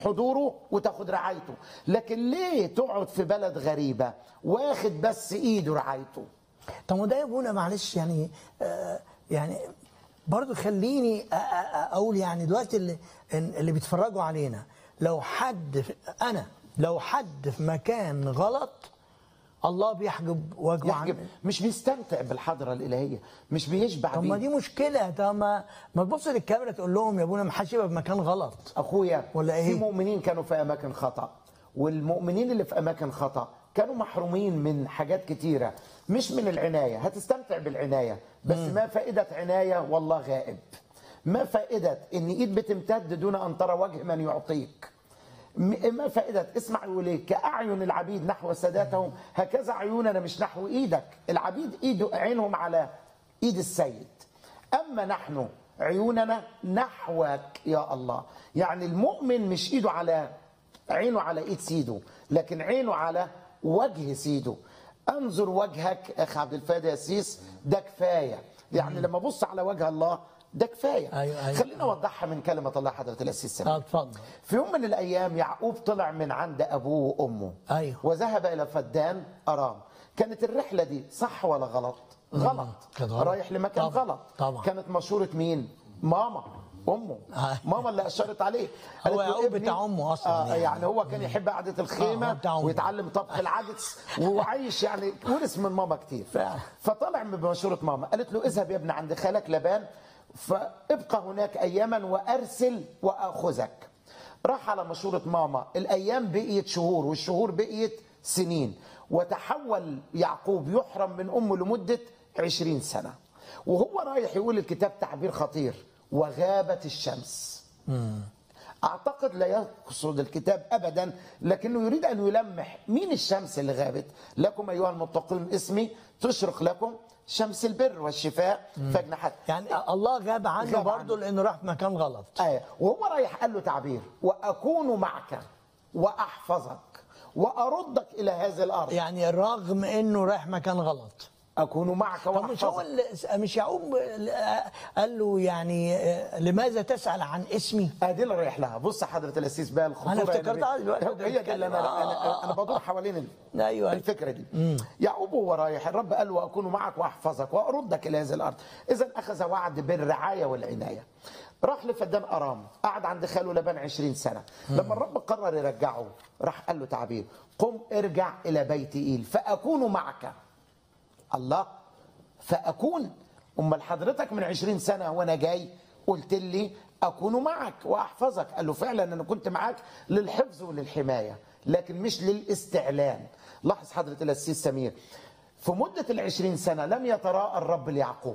حضوره وتاخد رعايته لكن ليه تقعد في بلد غريبة واخد بس ايده رعايته طب ما ده يا ابونا معلش يعني آه يعني برضه خليني أ- أ- أ- اقول يعني دلوقتي اللي اللي بيتفرجوا علينا لو حد في انا لو حد في مكان غلط الله بيحجب وجهه يحجب عنه مش بيستمتع بالحضرة الإلهية مش بيشبع طب ما بيه دي مشكله طب ما ما تبص للكاميرا تقول لهم يا ابونا ما حدش يبقى في مكان غلط اخويا ولا إيه؟ في مؤمنين كانوا في اماكن خطا والمؤمنين اللي في اماكن خطا كانوا محرومين من حاجات كتيره مش من العنايه هتستمتع بالعنايه بس ما فائده عنايه والله غائب ما فائده ان ايد بتمتد دون ان ترى وجه من يعطيك م- ما فائدة اسمع يقول ايه كأعين العبيد نحو ساداتهم هكذا عيوننا مش نحو ايدك العبيد ايده عينهم على ايد السيد اما نحن عيوننا نحوك يا الله يعني المؤمن مش ايده على عينه على ايد سيده لكن عينه على وجه سيده انظر وجهك اخ عبد الفادي يا سيس ده كفايه يعني لما ابص على وجه الله ده كفايه أيوة، أيوة. خلينا اوضحها من كلمه الله حضره الاسيس سمير. اه اتفضل في يوم من الايام يعقوب طلع من عند ابوه وامه أيوه. وذهب الى فدان ارام كانت الرحله دي صح ولا غلط غلط كانت غلط. رايح لمكان طبعا، غلط طبعا. كانت مشوره مين ماما امه آه. ماما اللي اشارت عليه قالت له يعقوب ابني- بتاع أمه أصلاً آه يعني. يعني هو كان يحب قعده آه، هو الخيمه بتاع أمه. ويتعلم طبخ العدس وعايش يعني ورث من ماما كتير فعلا. فطلع من بمشوره ماما قالت له اذهب يا ابني عند خالك لبان فابقى هناك اياما وارسل واخذك راح على مشورة ماما الأيام بقيت شهور والشهور بقيت سنين وتحول يعقوب يحرم من أمه لمدة عشرين سنة وهو رايح يقول الكتاب تعبير خطير وغابت الشمس أعتقد لا يقصد الكتاب أبدا لكنه يريد أن يلمح مين الشمس اللي غابت لكم أيها المتقون اسمي تشرق لكم شمس البر والشفاء فاجنحات يعني الله غاب عنه غاب برضه عنه. لانه راح في مكان غلط آية وهو رايح قال له تعبير وأكون معك وأحفظك وأردك إلى هذه الأرض يعني رغم انه رايح مكان غلط أكون معك طب مش هو وأحفظك اللي مش يعقوب قال له يعني آه، لماذا تسال عن اسمي؟ ادي اللي رايح لها بص حضره الاسيس بقى الخطوره أنا هنا افتكرتها بي- دلوقتي هي دي اللي انا آه. انا, أنا بدور حوالين ال- أيوة، أيوة. الفكره دي يعقوب وهو رايح الرب قال له واكون معك واحفظك واردك الى هذه الارض اذا اخذ وعد بالرعايه والعنايه راح لفدان ارام قعد عند خاله لبان 20 سنه لما الرب قرر يرجعه راح قال له تعبير قم ارجع الى بيت ايل فاكون معك الله فأكون أمال حضرتك من عشرين سنة وأنا جاي قلت لي أكون معك وأحفظك قال له فعلا أنا كنت معك للحفظ وللحماية لكن مش للاستعلان لاحظ حضرة الأسيس سمير في مدة العشرين سنة لم يتراءى الرب ليعقوب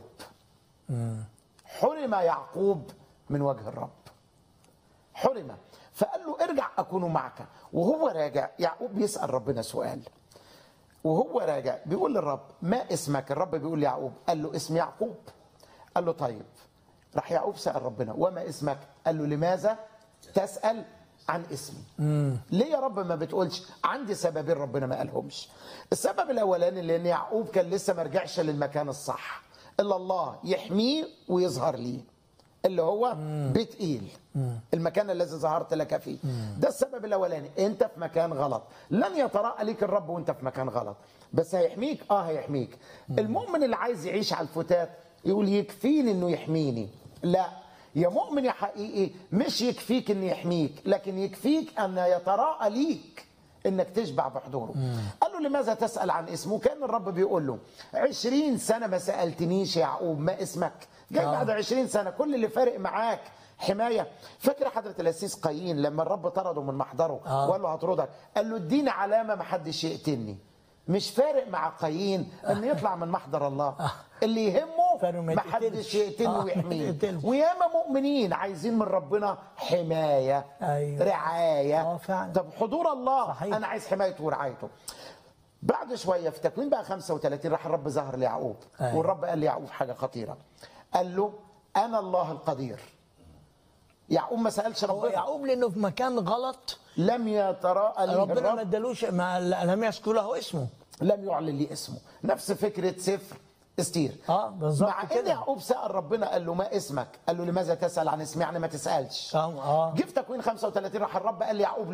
حرم يعقوب من وجه الرب حرم فقال له ارجع أكون معك وهو راجع يعقوب بيسأل ربنا سؤال وهو راجع بيقول للرب ما اسمك الرب بيقول ليعقوب قال له اسم يعقوب قال له طيب راح يعقوب سأل ربنا وما اسمك قال له لماذا تسأل عن اسمي ليه يا رب ما بتقولش عندي سببين ربنا ما قالهمش السبب الاولاني لان يعقوب كان لسه ما رجعش للمكان الصح الا الله يحميه ويظهر ليه اللي هو بيت ايل المكان الذي ظهرت لك فيه ده السبب الاولاني انت في مكان غلط لن يتراءى ليك الرب وانت في مكان غلط بس هيحميك اه هيحميك المؤمن اللي عايز يعيش على الفتات يقول يكفيني انه يحميني لا يا مؤمن يا حقيقي مش يكفيك انه يحميك لكن يكفيك ان يتراءى ليك انك تشبع بحضوره قال له لماذا تسأل عن اسمه كان الرب بيقول له عشرين سنة ما سألتنيش يا يعقوب ما اسمك جاي آه. بعد عشرين سنة كل اللي فارق معاك حماية فاكر حضرة الأسيس قايين لما الرب طرده من محضره آه. وقال له هطردك قال له اديني علامة ما حدش يقتلني مش فارق مع قايين ان يطلع من محضر الله اللي يهمه فارق ما ما حدش يتقتلش. يقتله آه، ما ويحميه يتقتلش. وياما مؤمنين عايزين من ربنا حماية أيوة. رعاية آه، فعلا. طب حضور الله صحيح. انا عايز حمايته ورعايته بعد شويه في تكوين بقى 35 راح الرب ظهر ليعقوب أيوة. والرب قال ليعقوب حاجه خطيره قال له انا الله القدير يعقوب ما سالش هو ربنا يعقوب لانه في مكان غلط لم يتراءى ليه ربنا ما الرب ادالوش ما لم يذكر له اسمه لم يعلن لي اسمه نفس فكره سفر استير اه بالظبط مع ان كده يعقوب سال ربنا قال له ما اسمك قال له لماذا تسال عن اسمي يعني ما تسالش اه اه جه في تكوين 35 راح الرب قال ليعقوب